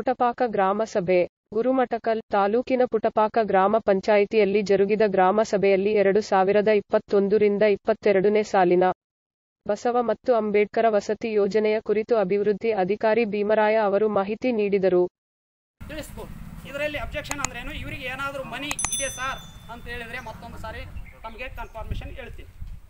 ಪುಟಪಾಕ ಗ್ರಾಮ ಸಭೆ ಗುರುಮಠಕಲ್ ತಾಲೂಕಿನ ಪುಟಪಾಕ ಗ್ರಾಮ ಪಂಚಾಯಿತಿಯಲ್ಲಿ ಜರುಗಿದ ಗ್ರಾಮ ಸಭೆಯಲ್ಲಿ ಎರಡು ಸಾವಿರದ ಇಪ್ಪತ್ತೊಂದರಿಂದ ಇಪ್ಪತ್ತೆರಡನೇ ಸಾಲಿನ ಬಸವ ಮತ್ತು ಅಂಬೇಡ್ಕರ ವಸತಿ ಯೋಜನೆಯ ಕುರಿತು ಅಭಿವೃದ್ಧಿ ಅಧಿಕಾರಿ ಭೀಮರಾಯ ಅವರು ಮಾಹಿತಿ ನೀಡಿದರು ತಿಳಿಸ್ಬೋದು ಇದರಲ್ಲಿ ಅಬ್ಜೆಕ್ಷನ್ ಅಂದ್ರೇನು ಇವರಿಗೆ ಏನಾದರೂ ಮನಿ ಇದೆ ಸರ್ ಅಂತ ಹೇಳಿದರೆ ಮತ್ತೊಂದು ಸಾರಿ ತಮಗೆ ಕನ್ಫರ್ಮೇಷನ್ ಹೇಳ್ತೀನಿ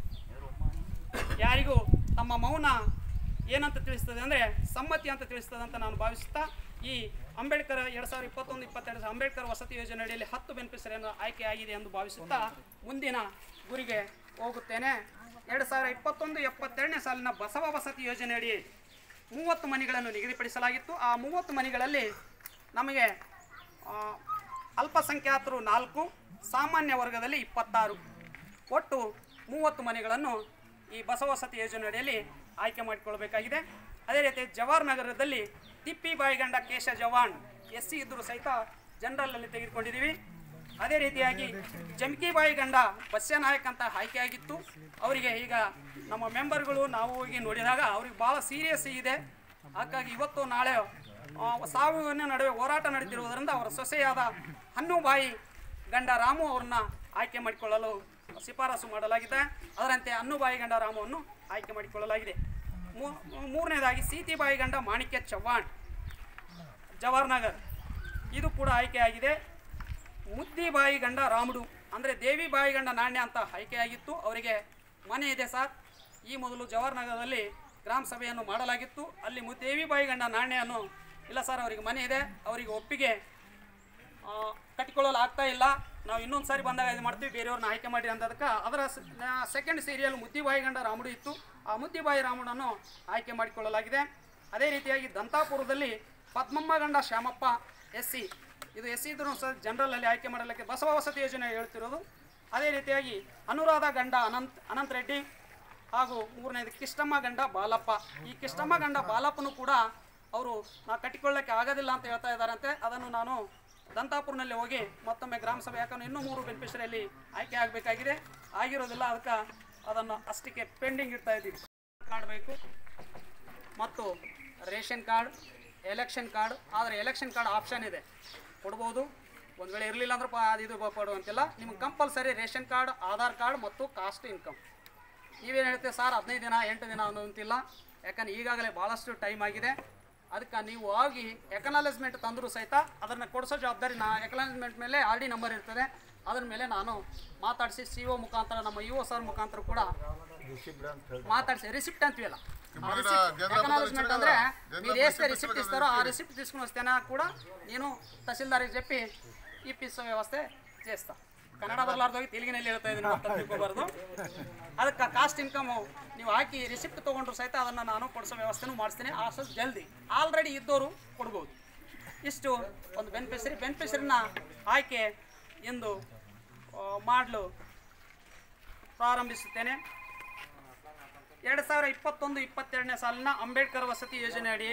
ಯಾರಿಗೂ ತಮ್ಮ ಮೌನ ಏನಂತ ತಿಳಿಸ್ತದೆ ಅಂದರೆ ಸಮ್ಮತಿ ಅಂತ ತಿಳಿಸ್ತದೆ ಅಂತ ನಾನು ಭಾವಿಸುತ್ತಾ ಈ ಅಂಬೇಡ್ಕರ್ ಎರಡು ಸಾವಿರದ ಇಪ್ಪತ್ತೊಂದು ಇಪ್ಪತ್ತೆರಡು ಅಂಬೇಡ್ಕರ್ ವಸತಿ ಯೋಜನೆ ಅಡಿಯಲ್ಲಿ ಹತ್ತು ಬೆನಿಫಿಷರಿಯನ್ನು ಆಯ್ಕೆಯಾಗಿದೆ ಎಂದು ಭಾವಿಸುತ್ತಾ ಮುಂದಿನ ಗುರಿಗೆ ಹೋಗುತ್ತೇನೆ ಎರಡು ಸಾವಿರದ ಇಪ್ಪತ್ತೊಂದು ಎಪ್ಪತ್ತೆರಡನೇ ಸಾಲಿನ ಬಸವ ವಸತಿ ಯೋಜನೆಯಡಿ ಮೂವತ್ತು ಮನೆಗಳನ್ನು ನಿಗದಿಪಡಿಸಲಾಗಿತ್ತು ಆ ಮೂವತ್ತು ಮನೆಗಳಲ್ಲಿ ನಮಗೆ ಆ, ಅಲ್ಪಸಂಖ್ಯಾತರು ನಾಲ್ಕು ಸಾಮಾನ್ಯ ವರ್ಗದಲ್ಲಿ ಇಪ್ಪತ್ತಾರು ಒಟ್ಟು ಮೂವತ್ತು ಮನೆಗಳನ್ನು ಈ ಬಸವ ವಸತಿ ಯೋಜನೆ ಅಡಿಯಲ್ಲಿ ಆಯ್ಕೆ ಮಾಡಿಕೊಳ್ಳಬೇಕಾಗಿದೆ ಅದೇ ರೀತಿ ಜವಾಹರ್ ನಗರದಲ್ಲಿ ತಿಪ್ಪಿ ಬಾಯಿಗಂಡ ಕೇಶ ಜವಾನ್ ಎಸ್ ಸಿ ಇದ್ದರೂ ಸಹಿತ ಜನರಲಲ್ಲಿ ತೆಗೆದುಕೊಂಡಿದ್ದೀವಿ ಅದೇ ರೀತಿಯಾಗಿ ಜಮಕಿ ಬಾಯಿಗಂಡ ಬಸ್ಯ ನಾಯಕ್ ಅಂತ ಆಯ್ಕೆಯಾಗಿತ್ತು ಅವರಿಗೆ ಈಗ ನಮ್ಮ ಮೆಂಬರ್ಗಳು ನಾವು ಹೋಗಿ ನೋಡಿದಾಗ ಅವ್ರಿಗೆ ಭಾಳ ಸೀರಿಯಸ್ ಇದೆ ಹಾಗಾಗಿ ಇವತ್ತು ನಾಳೆ ಆ, ಸಾವಿನ ನಡುವೆ ಹೋರಾಟ ನಡೆದಿರುವುದರಿಂದ ಅವರ ಸೊಸೆಯಾದ ಹನ್ನುಬಾಯಿ ಗಂಡ ರಾಮು ಅವ್ರನ್ನ ಆಯ್ಕೆ ಮಾಡಿಕೊಳ್ಳಲು ಶಿಫಾರಸು ಮಾಡಲಾಗಿದೆ ಅದರಂತೆ ಹನ್ನುಬಾಯಿ ಗಂಡ ರಾಮವನ್ನು ಆಯ್ಕೆ ಮಾಡಿಕೊಳ್ಳಲಾಗಿದೆ ಮೂ- ಮೂರನೇದಾಗಿ ಸೀತಿಬಾಯಿ ಗಂಡ ಮಾಣಿಕ್ಯ ಚವ್ಹಾಣ್ ಜವಾಹರ್ನಗರ್ ಇದು ಕೂಡ ಆಯ್ಕೆಯಾಗಿದೆ ಮುದ್ದಿಬಾಯಿ ಗಂಡ ರಾಮುಡು ಅಂದರೆ ದೇವಿ ಬಾಯಿ ಗಂಡ ನಾಣ್ಯ ಅಂತ ಆಯ್ಕೆಯಾಗಿತ್ತು ಅವರಿಗೆ ಮನೆ ಇದೆ ಸರ್ ಈ ಮೊದಲು ಜವಾಹರ್ನಗರದಲ್ಲಿ ಗ್ರಾಮ ಸಭೆಯನ್ನು ಮಾಡಲಾಗಿತ್ತು ಅಲ್ಲಿ ಮು ದೇವಿ ಬಾಯಿ ಗಂಡ ನಾಣ್ಯವನ್ನು ಇಲ್ಲ ಸರ್ ಅವರಿಗೆ ಮನೆ ಇದೆ ಅವರಿಗೆ ಒಪ್ಪಿಗೆ ಆ, ಕಟ್ಟಿಕೊಳ್ಳಲು ಆಗ್ತಾ ಇಲ್ಲ ನಾವು ಇನ್ನೊಂದು ಸಾರಿ ಬಂದಾಗ ಇದು ಮಾಡ್ತೀವಿ ಬೇರೆಯವ್ರನ್ನ ಆಯ್ಕೆ ಮಾಡಿ ಅಂದದಕ್ಕೆ ಅದರ ಸೆಕೆಂಡ್ ಸೀರಿಯಲ್ ಮುದ್ದಿಬಾಯಿ ಗಂಡ ರಾಮುಡು ಇತ್ತು ಆ ಮುದ್ದಿಬಾಯಿ ರಾಮುಡನ್ನು ಆಯ್ಕೆ ಮಾಡಿಕೊಳ್ಳಲಾಗಿದೆ ಅದೇ ರೀತಿಯಾಗಿ ದಂತಾಪುರದಲ್ಲಿ ಪದ್ಮಮ್ಮ ಗಂಡ ಶ್ಯಾಮಪ್ಪ ಎಸ್ ಸಿ ಇದು ಎಸ್ ಸಿ ಇದ್ರೂ ಸಹ ಜನರಲಲ್ಲಿ ಆಯ್ಕೆ ಮಾಡಲಿಕ್ಕೆ ಬಸವ ವಸತಿ ಯೋಜನೆ ಹೇಳ್ತಿರೋದು ಅದೇ ರೀತಿಯಾಗಿ ಅನುರಾಧ ಗಂಡ ಅನಂತ್ ಅನಂತ್ ರೆಡ್ಡಿ ಹಾಗೂ ಮೂರನೇದು ಕಿಷ್ಟಮ್ಮ ಗಂಡ ಬಾಲಪ್ಪ ಈ ಕಿಷ್ಟಮ್ಮ ಗಂಡ ಬಾಲಪ್ಪನು ಕೂಡ ಅವರು ನಾ ಕಟ್ಟಿಕೊಳ್ಳಕ್ಕೆ ಆಗೋದಿಲ್ಲ ಅಂತ ಹೇಳ್ತಾ ಇದ್ದಾರಂತೆ ಅದನ್ನು ನಾನು ದಂತಾಪುರ್ನಲ್ಲಿ ಹೋಗಿ ಮತ್ತೊಮ್ಮೆ ಗ್ರಾಮ ಸಭೆ ಯಾಕಂದ್ರೆ ಇನ್ನೂ ಮೂರು ಬೆನಿಫಿಷರಿಯಲ್ಲಿ ಆಯ್ಕೆ ಆಗಬೇಕಾಗಿದೆ ಆಗಿರೋದಿಲ್ಲ ಅದಕ್ಕೆ ಅದನ್ನು ಅಷ್ಟಕ್ಕೆ ಪೆಂಡಿಂಗ್ ಇಡ್ತಾ ಇದ್ದೀವಿ ಕಾರ್ಡ್ ಬೇಕು ಮತ್ತು ರೇಷನ್ ಕಾರ್ಡ್ ಎಲೆಕ್ಷನ್ ಕಾರ್ಡ್ ಆದರೆ ಎಲೆಕ್ಷನ್ ಕಾರ್ಡ್ ಆಪ್ಷನ್ ಇದೆ ಕೊಡ್ಬೋದು ಒಂದು ವೇಳೆ ಇರಲಿಲ್ಲ ಅಂದ್ರೆ ಪ- ಅದು ಇದು ಪಡುವಂತಿಲ್ಲ ನಿಮ್ಗೆ compulsory ration card Aadhaar card ಮತ್ತು ಕಾಸ್ಟ್ ಇನ್ಕಮ್ ನೀವೇನು ಹೇಳ್ತೀವಿ ಸರ್ ಹದಿನೈದು ದಿನ ಎಂಟು ದಿನ ಅನ್ನೋಂತಿಲ್ಲ ಯಾಕಂದ್ರೆ ಈಗಾಗಲೇ ಭಾಳಷ್ಟು ಟೈಮ್ ಆಗಿದೆ ಅದಕ್ಕೆ ನೀವು ಹೋಗಿ ಎಕನಾಲಜ್ಮೆಂಟ್ ತಂದರೂ ಸಹಿತ ಅದನ್ನು ಕೊಡಿಸೋ ಜವಾಬ್ದಾರಿ ನಾ ಎಕನಾಲಜ್ಮೆಂಟ್ ಮೇಲೆ ಆರ್ ಡಿ ನಂಬರ್ ಇರ್ತದೆ ಅದ್ರ ಮೇಲೆ ನಾನು ಮಾತಾಡಿಸಿ ಸಿ ಒ ಮುಖಾಂತರ ನಮ್ಮ ಯು ಒ ಸರ್ ಮುಖಾಂತರ ಕೂಡ ಮಾತಾಡಿಸಿ ರಿಸಿಪ್ಟ್ ಅಂತೀವಲ್ಲ ಎಕನಾಲಜ್ಮೆಂಟ್ ಅಂದ್ರೆ మీరు వేస్తే రిసిప్ట్ ఇస్తారో ఆ రిసిప్ట్ తీసుకుని వస్తేనే కూడా నేను ತಹಸೀಲ್ದಾರಿಗೆ చెప్పి ಈ ಪಿಸ್ ವ್ಯವಸ್ಥೆ చేస్తా ಕನ್ನಡ ಬರಲಾರ್ದೋಗಿ ತೆಲುಗಿನಲ್ಲಿ ಹೇಳ್ತಾ ಇದ್ದೀನಿ ಮತ್ತೆ ತಿಳ್ಕೊಬಾರ್ದು ಅದಕ್ಕೆ ಕಾಸ್ಟ್ ಇನ್ಕಮು ನೀವು ಹಾಕಿ ರಿಸಿಪ್ಟ್ ತೊಗೊಂಡ್ರು ಸಹಿತ ಅದನ್ನು ನಾನು ಕೊಡಿಸೋ ವ್ಯವಸ್ಥೆನೂ ಮಾಡಿಸ್ತೀನಿ ಅಷ್ಟು ಜಲ್ದಿ ಆಲ್ರೆಡಿ ಇದ್ದವರು ಕೊಡ್ಬೋದು ಇಷ್ಟು ಒಂದು ಬೆನಿಫಿಷರಿ ಬೆನಿಫಿಷರಿನ ಆಯ್ಕೆ ಎಂದು ಆ, ಮಾಡಲು ಪ್ರಾರಂಭಿಸುತ್ತೇನೆ ಎರಡು ಸಾವಿರ ಇಪ್ಪತ್ತೊಂದು ಇಪ್ಪತ್ತೆರಡನೇ ಸಾಲಿನ ಅಂಬೇಡ್ಕರ್ ವಸತಿ ಯೋಜನೆ ಅಡಿ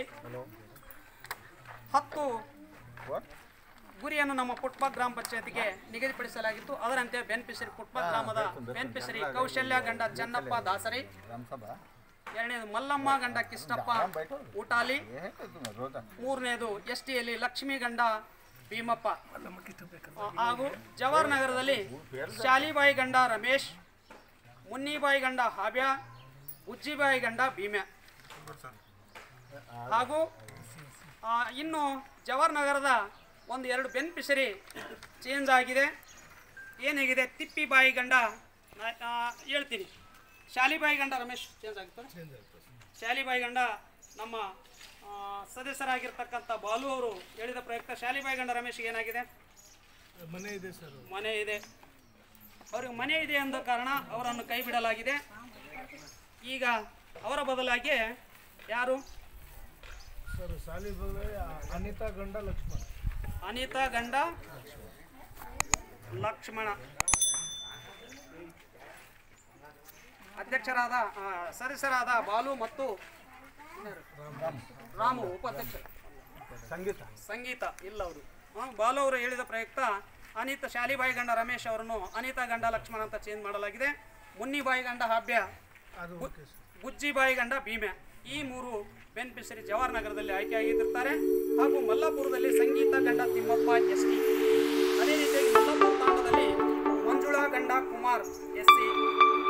ಹತ್ತು ಗುರಿಯನ್ನು ನಮ್ಮ ಪುಟ್ಪ ಗ್ರಾಮ ಪಂಚಾಯತಿಗೆ ನಿಗದಿಪಡಿಸಲಾಗಿತ್ತು ಅದರಂತೆ ಬೆನಿಫಿಷರಿ ಪುಟ್ಪ ಗ್ರಾಮದ ಬೆನಿಫಿಷರಿ ಕೌಶಲ್ಯ ಗಂಡ ಚೆನ್ನಪ್ಪ ದಾಸರಿ ಎರಡನೇದು ಮಲ್ಲಮ್ಮ ಗಂಡ ಕೃಷ್ಣಪ್ಪ ಊಟಾಲಿ ಮೂರನೇದು ಎಸ್ ಟಿಯಲ್ಲಿ ಲಕ್ಷ್ಮೀ ಗಂಡ ಭೀಮಪ್ಪ ಆ, ಹಾಗೂ ಜವಾಹರ್ ನಗರದಲ್ಲಿ ಶಾಲಿಬಾಯಿ ಗಂಡ ರಮೇಶ್ ಮುನ್ನಿಬಾಯಿ ಗಂಡ ಹಾಬ್ಯ ಉಜ್ಜಿಬಾಯಿ ಗಂಡ ಭೀಮ್ಯ ಹಾಗೂ ಆ, ಇನ್ನು ಜವಾಹರ್ ನಗರದ ಒಂದು ಎರಡು ಬೆನಿಫಿಷರಿ ಚೇಂಜ್ ಆಗಿದೆ ಏನಾಗಿದೆ ತಿಪ್ಪಿಬಾಯಿ ಗಂಡ ನಾ- ಆ, ಹೇಳ್ತೀನಿ ಶಾಲಿಬಾಯಿ ಗಂಡ ರಮೇಶ್ ಚೇಂಜ್ ಆಗುತ್ತೆ ಶಾಲಿಬಾಯಿ ಗಂಡ ನಮ್ಮ ಆ, ಸದಸ್ಯರಾಗಿರ್ತಕ್ಕಂಥ ಬಾಲು ಅವರು ಹೇಳಿದ ಪ್ರಯುಕ್ತ ಶಾಲಿಬಾಯಿ ಗಂಡ ರಮೇಶ್ಗೆ ಏನಾಗಿದೆ ಮನೆ ಇದೆ ಸರ್ ಮನೆ ಇದೆ ಅವ್ರಿಗೆ ಮನೆ ಇದೆ ಅಂದ ಕಾರಣ ಅವರನ್ನು ಕೈ ಬಿಡಲಾಗಿದೆ ಈಗ ಅವರ ಬದಲಾಗಿ ಯಾರು ಸರ್ ಸಾಲಿ ಬದಲಾಗಿ ಅನಿತಾ ಗಂಡ ಲಕ್ಷ್ಮಣ ಅನಿತಾ ಗಂಡ ಲಕ್ಷ್ಮಣ ಅಧ್ಯಕ್ಷರಾದ ಆ, ಸದಸ್ಯರಾದ ಬಾಲು ಮತ್ತು ರಾಮು ಉಪಾಧ್ಯಕ್ಷರು ಸಂಗೀತ ಸಂಗೀತ ಇಲ್ಲ ಅವರು ಬಾಲು ಅವರು ಹೇಳಿದ ಪ್ರಯುಕ್ತ ಅನಿತ ಶಾಲಿಬಾಯಿ ಗಂಡ ರಮೇಶ್ ಅವರನ್ನು ಅನಿತಾ ಗಂಡ ಲಕ್ಷ್ಮಣ ಅಂತ ಚೇಂಜ್ ಮಾಡಲಾಗಿದೆ ಮುನ್ನಿಬಾಯಿ ಗಂಡ ಹಾಬ್ಯ ಅದು ಓಕೆ ಸರ್ ಗುಜ್ಜಿಬಾಯಿ ಗಂಡ ಭೀಮ್ಯ ಈ ಮೂರು ಬೆನಿಫಿಷರಿ ಜವಾಹರ್ ನಗರದಲ್ಲಿ ಆಯ್ಕೆಯಾಗಿರ್ತಾರೆ ಹಾಗೂ ಮಲ್ಲಾಪುರದಲ್ಲಿ ಸಂಗೀತ ಗಂಡ ತಿಮ್ಮಪ್ಪ ಎಸ್ ಟಿ ಅದೇ ರೀತಿಯಾಗಿ ಮಲ್ಲಾಪುರ ತಾಂಡದಲ್ಲಿ ಮಂಜುಳಾ ಗಂಡ ಕುಮಾರ್ ಎಸ್ ಸಿ